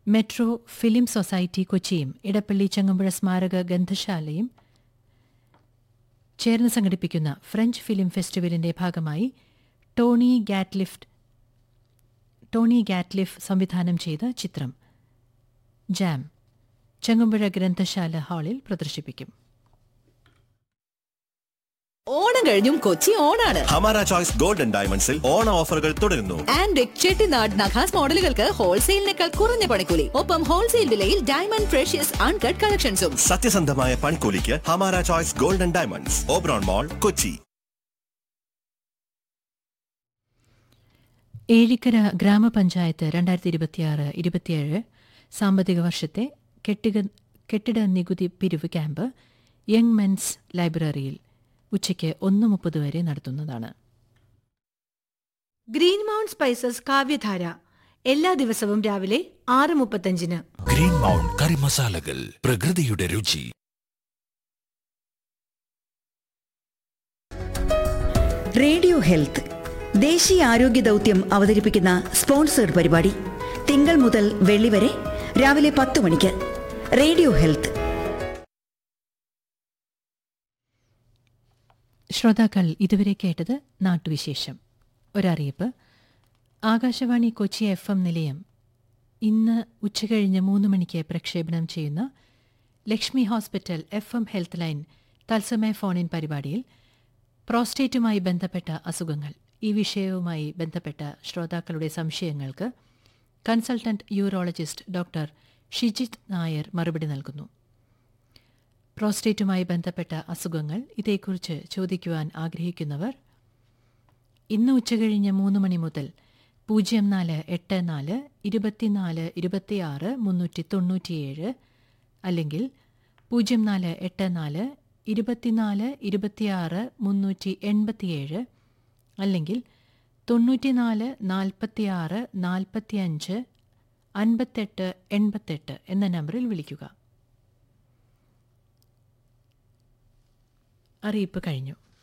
metro film society കൊച്ചിയും ഇടപ്പള്ളി ചങ്ങമ്പുഴ സ്മാരക ഗന്ധശാലയും ചേർന്ന് സംഘടിപ്പിക്കുന്ന ഫ്രഞ്ച് ഫിലിം ഫെസ്റ്റിവലിന്റെ ഭാഗമായി ടോണി ഗാറ്റ്ലിഫ്റ്റ് ടോണി ഗാറ്റ്ലിഫ് സംവിധാനം ചെയ്ത ചിത്രം ജാം ചങ്ങമ്പുഴ ഗ്രന്ഥശാല ഹാളിൽ പ്രദർശിപ്പിക്കും ഓണം കഴിഞ്ഞും കൊച്ചി ഓണാണ് ഹമാര ചോയ്സ് ഗോൾഡൻ ഡയമണ്ട്സിൽ ഓണ ഓഫറുകൾ തുടരുന്നു ആൻഡ് ചെട്ടിനാട് നഖാസ് മോഡലുകൾക്ക് ഹോൾസെയിലിനേക്കാൾ കുറഞ്ഞ പണിക്കൂലി ഒപ്പം ഹോൾസെയിൽ വിലയിൽ ഡയമണ്ട് ഫ്രഷ്യസ് അൺകട്ട് കളക്ഷൻസും സത്യസന്ധമായ പണിക്കൂലിക്ക് Hamara choice golden diamonds Oberon mall Kochi Ezhikkara ഗ്രാമപഞ്ചായത്ത് രണ്ടായിരത്തി ഇരുപത്തിയാറ് ഇരുപത്തിയേഴ് സാമ്പത്തിക വർഷത്തെ കെട്ടിക കെട്ടിട നികുതി പിരിവ് ക്യാമ്പ് യങ് മെൻസ് ലൈബ്രറിയിൽ ഉച്ചയ്ക്ക് ഒന്ന് മുപ്പത് വരെ നടത്തുന്നതാണ് ഗ്രീൻ മൗണ്ട് സ്പൈസസ് കാവ്യധാര എല്ലാ ദിവസവും രാവിലെ ആറ് മുപ്പത്തഞ്ചിന് ഗ്രീൻ മൗണ്ട് കറി മസാലകൾ പ്രകൃതിയുടെ രുചി റേഡിയോ ഹെൽത്ത് ദേശീയ ആരോഗ്യ ദൗത്യം അവതരിപ്പിക്കുന്ന സ്പോൺസേഡ് പരിപാടി തിങ്കൾ മുതൽ വെള്ളി വരെ രാവിലെ പത്ത് മണിക്ക് റേഡിയോ ഹെൽത്ത് ശ്രോതാക്കൾ ഇതുവരെ കേട്ടത് നാട്ടുവിശേഷം ഒരറിയിപ്പ് ആകാശവാണി കൊച്ചി എഫ് എം നിലയം ഇന്ന് ഉച്ചകഴിഞ്ഞ് മൂന്ന് മണിക്ക് പ്രക്ഷേപണം ചെയ്യുന്ന Lakshmi hospital F M health line തത്സമയ ഫോണിൻ പരിപാടിയിൽ പ്രോസ്റ്റേറ്റുമായി ബന്ധപ്പെട്ട അസുഖങ്ങൾ ഈ വിഷയവുമായി ബന്ധപ്പെട്ട ശ്രോതാക്കളുടെ സംശയങ്ങൾക്ക് consultant urologist doctor Shijith Nair മറുപടി നൽകുന്നു പ്രോസ്റ്റേറ്റുമായി ബന്ധപ്പെട്ട അസുഖങ്ങൾ ഇതേക്കുറിച്ച് ചോദിക്കുവാൻ ആഗ്രഹിക്കുന്നവർ ഇന്ന് ഉച്ചകഴിഞ്ഞ് മൂന്ന് മണി മുതൽ പൂജ്യം നാല് എട്ട് നാല് ഇരുപത്തിനാല് ഇരുപത്തിയാറ് മുന്നൂറ്റി തൊണ്ണൂറ്റിയേഴ് അല്ലെങ്കിൽ പൂജ്യം നാല് എട്ട് നാല് ഇരുപത്തിനാല് ഇരുപത്തിയാറ് മുന്നൂറ്റി എൺപത്തിയേഴ് അല്ലെങ്കിൽ തൊണ്ണൂറ്റിനാല് നാൽപ്പത്തിയാറ് നാൽപ്പത്തിയഞ്ച് അൻപത്തെട്ട് എൺപത്തെട്ട് എന്ന നമ്പറിൽ വിളിക്കുക അറിയിപ്പ് കഴിഞ്ഞു